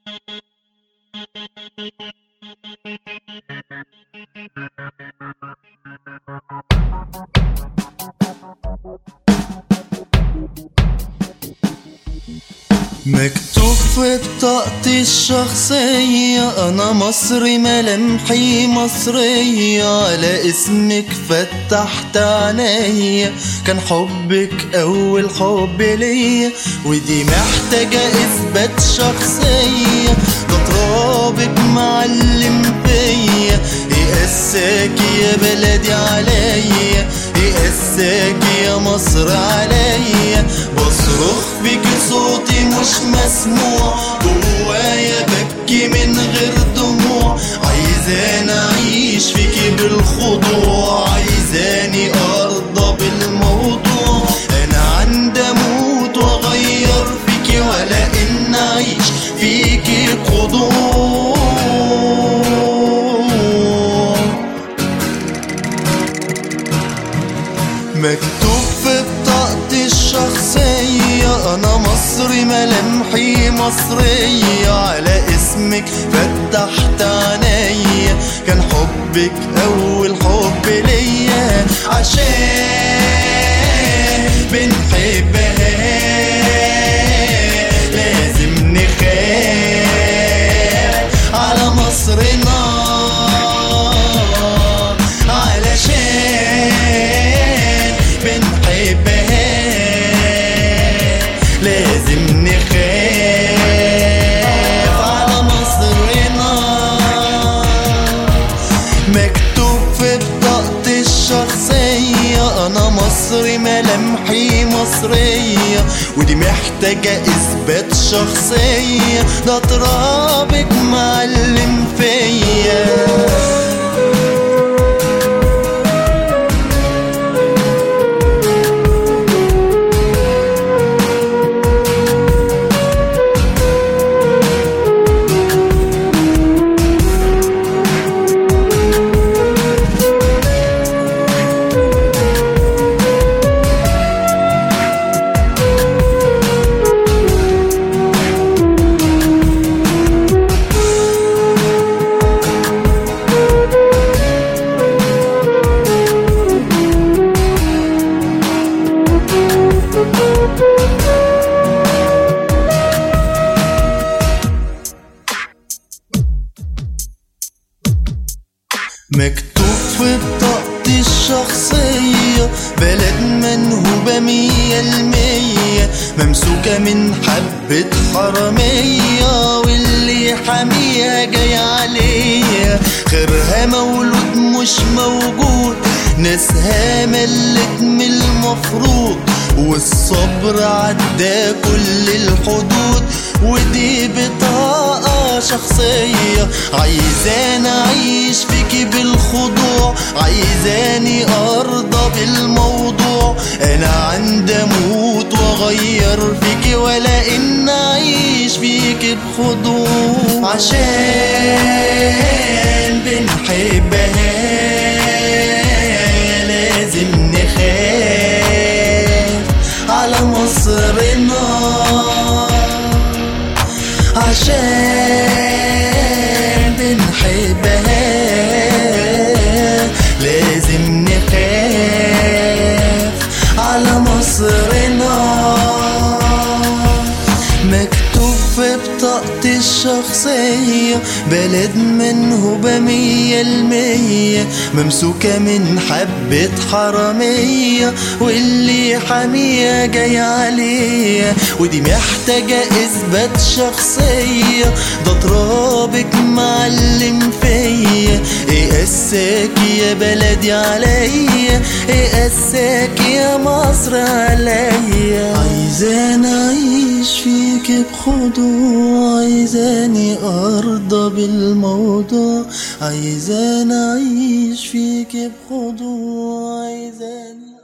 مكتوب في بطاقتي الشخصية أنا مصري ملامحي مصرية على اسمك فتحت عينيا كان حبك أول حب ليا ودي محتاجة إثبات شخصية ده ترابك معلم فيا يقساك يا بلدي عليا يقساك يا مصر عليا بصرخ بيك صوتي مش مسموع جوايا ببكي من غير دموع عايزاني اعيش فيكي بالخضوع عايزاني ارضى بالموضوع انا عندي اموت واغير فيكي ولا ان اعيش فيكي خضوع مكتوب في بطاقتي الشخصية أنا مصري ملامحي مصرية على اسمك فتحت عينيا كان حبك أول حب ليا عشان بنحبها لازم نخاف على مصرنا علشان بنحبها لازم نخاف على مصرنا مكتوب في بطاقتي الشخصية أنا مصري ملامحي مصرية ودي محتاجة إثبات شخصية ده ترابك معلم فيا مكتوب في بطاقتي الشخصية بلد منهوبة مية المية ممسوكة من حبة حرامية واللي حاميها جاي عليا خيرها مولود مش موجود ناسها ملت من المفروض والصبر عدى كل الحدود ودي بطاقة شخصية عايزاني أعيش فيكي بالخضوع عايزاني أرضى بالموضوع أنا عندي أموت وأغير فيكي ولا إن أعيش فيكي بخضوع عشان بنحبها لازم نخاف على مصرنا عشان بنحبها لازم نخاف على مصرنا مكتوب في بطاقتي الشخصية بلد منهوبة مية المية ممسوكة من حبة حرامية واللي حامية جاي عليا ودي محتاجة إثبات شخصية ده ترابك معلم فيا إيه قساك يا بلدي عليا إيه قساك يا مصر عليا عايزاني أعيش فيك بخضوع عايزاني أرضى بالموضوع عايزاني أعيش فيك بخضوع عايزاني